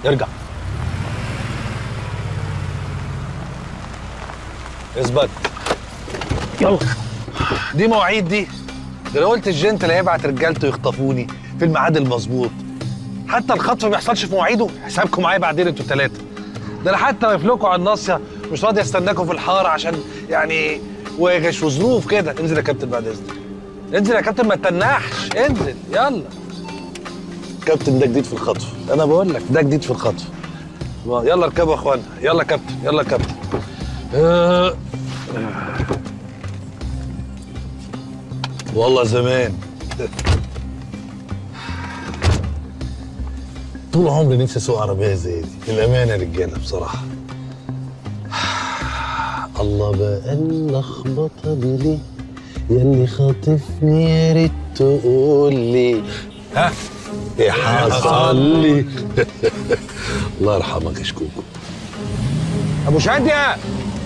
ارجع اثبت يلا دي مواعيد دي ده لو قلت الجنت اللي هيبعت رجالته يخطفوني في الميعاد المظبوط حتى الخطف ما بيحصلش في مواعيده حسابكم معايا بعدين انتوا الثلاثه ده انا حتى واقف لكم على الناصيه مش راضي استناكم في الحاره عشان يعني وغش وظروف كده انزل يا كابتن بعد اذنك انزل يا كابتن ما تنحش انزل يلا كابتن ده جديد في الخطف انا بقول لك ده جديد في الخطف يلا اركبوا يا اخوانا يلا يا كابتن يلا يا كابتن آه. والله زمان طول عمري نفسي اسوق عربيه زي دي الامانه يا رجاله بصراحه الله بقى اللخبطه دي ليه ياللي خاطفني يا ريت تقول لي ها ايه حصل لي الله يرحمك يا شكوكو ابو شاديه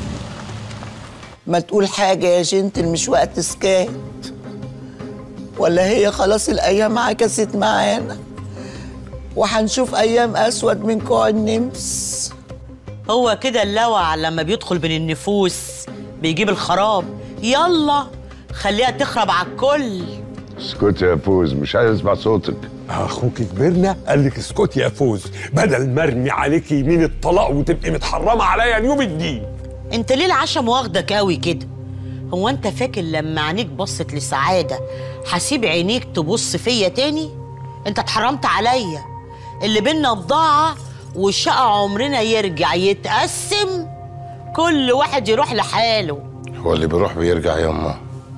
ما تقول حاجة يا جنتل مش وقت سكات ولا هي خلاص الأيام عكست معانا وهنشوف أيام أسود من كوع النمس هو كده اللوع لما بيدخل بين النفوس بيجيب الخراب يلا خليها تخرب على الكل اسكت يا فوز مش عايز اسمع صوتك اخوك كبرنا قال لك اسكتي يا فوز بدل ما ارمي عليك يمين الطلاق وتبقي متحرمه عليا اليوم الدين انت ليه العشم واخدك قوي كده هو انت فاكر لما عينيك بصت لسعاده هسيب عينيك تبص فيا تاني انت اتحرمت عليا اللي بينا بضاعه والشقه عمرنا يرجع يتقسم كل واحد يروح لحاله هو اللي بيروح بيرجع يما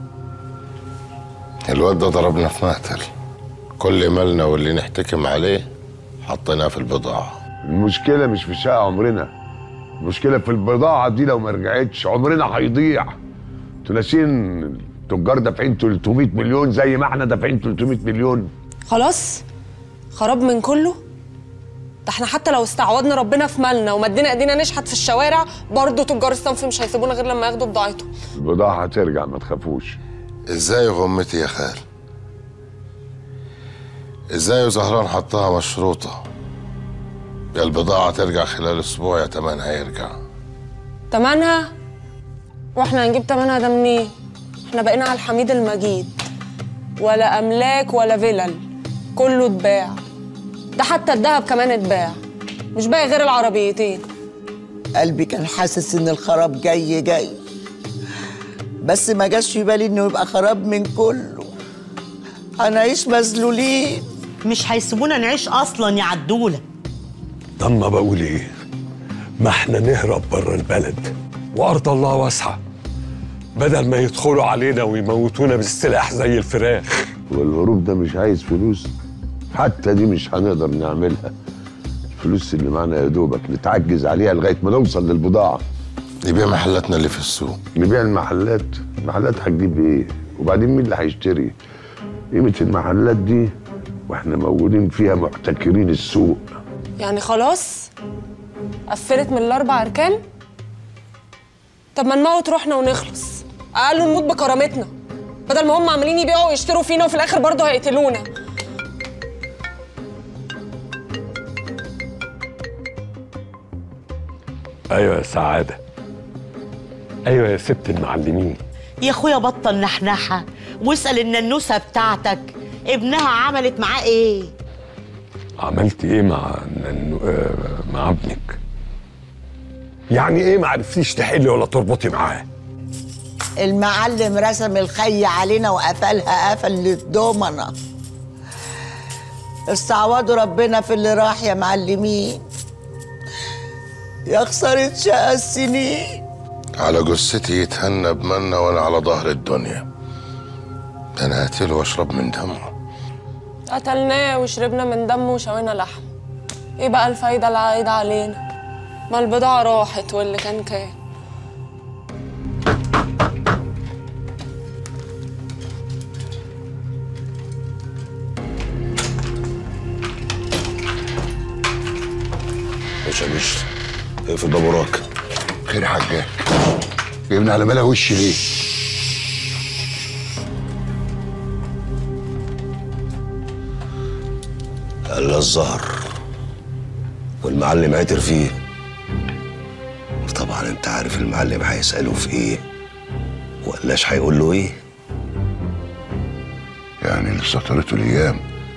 الواد ده ضربنا في مقتل كل مالنا واللي نحتكم عليه حطيناه في البضاعة المشكله مش في شقه عمرنا المشكله في البضاعه دي لو ما رجعتش عمرنا هيضيع انتوا ناسيين التجار دافعين 300 مليون زي ما احنا دافعين 300 مليون خلاص خراب من كله ده احنا حتى لو استعوضنا ربنا في مالنا ومدينا ايدينا نشحت في الشوارع برضه تجار الصنف مش هيسيبونا غير لما ياخدوا بضاعتهم البضاعه هترجع ما تخافوش ازاي غمتي يا خال ازاي زهران حطها مشروطة يا البضاعة ترجع خلال اسبوع يا تمنها يرجع تمنها واحنا هنجيب تمنها ده منين احنا بقينا على الحميد المجيد ولا املاك ولا فلل كله اتباع ده حتى الذهب كمان اتباع مش باقي غير العربيتين قلبي كان حاسس إن الخراب جاي جاي بس ما جاش في بالي إنه يبقى خراب من كله هنعيش مذلولين مش هيسيبونا نعيش اصلا يا عدوله طب ما بقول ايه ما احنا نهرب بره البلد وارض الله واسعه بدل ما يدخلوا علينا ويموتونا بالسلاح زي الفراخ والهروب ده مش عايز فلوس حتى دي مش هنقدر نعملها الفلوس اللي معانا يا دوبك نتعجز عليها لغايه ما نوصل للبضاعه نبيع محلاتنا اللي في السوق نبيع المحلات المحلات هتجيب ايه وبعدين مين اللي هيشتري قيمه المحلات دي واحنا موجودين فيها محتكرين السوق يعني خلاص قفلت من الاربع اركان طب ما نموت روحنا ونخلص اقل نموت بكرامتنا بدل ما هم عاملين يبيعوا ويشتروا فينا وفي الاخر برضه هيقتلونا ايوه يا سعاده ايوه يا ست المعلمين يا اخويا بطل نحنحه واسال الننوسه بتاعتك ابنها عملت معاه ايه عملت ايه مع ننو... آه، مع ابنك يعني ايه ما عرفتيش تحلي ولا تربطي معاه المعلم رسم الخي علينا وقفلها قفل للضمنة استعوضوا ربنا في اللي راح يا معلمين يا خسارة شقى السنين على جثتي يتهنى بمنا وانا على ظهر الدنيا ده انا هقتله واشرب من دمه قتلناه وشربنا من دمه وشوينا لحم ايه بقى الفايدة العايدة علينا ما البضاعة راحت واللي كان كان مش مش اقفل باب وراك خير يا حاج جايبني على ملا وشي ليه الا الزهر والمعلم عتر فيه طبعا انت عارف المعلم هيسأله في ايه وقلاش هيقول له ايه يعني اللي سطرته الايام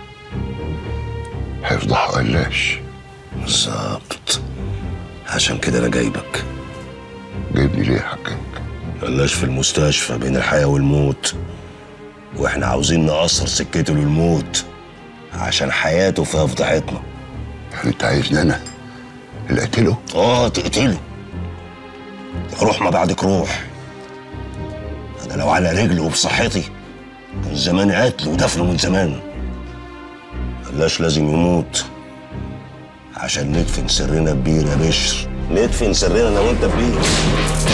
هيفضحوا قلاش بالظبط عشان كده انا جايبك جايبني ليه يا حاج قلاش في المستشفى بين الحياة والموت واحنا عاوزين نقصر سكته للموت عشان حياته فيها فضحتنا يعني انت عايزني انا اللي اقتله اه تقتله روح ما بعدك روح انا لو على رجلي وبصحتي كان زمان قتله ودفنه من زمان قلاش لازم يموت عشان ندفن سرنا ببير يا بشر ندفن سرنا انا وانت ببير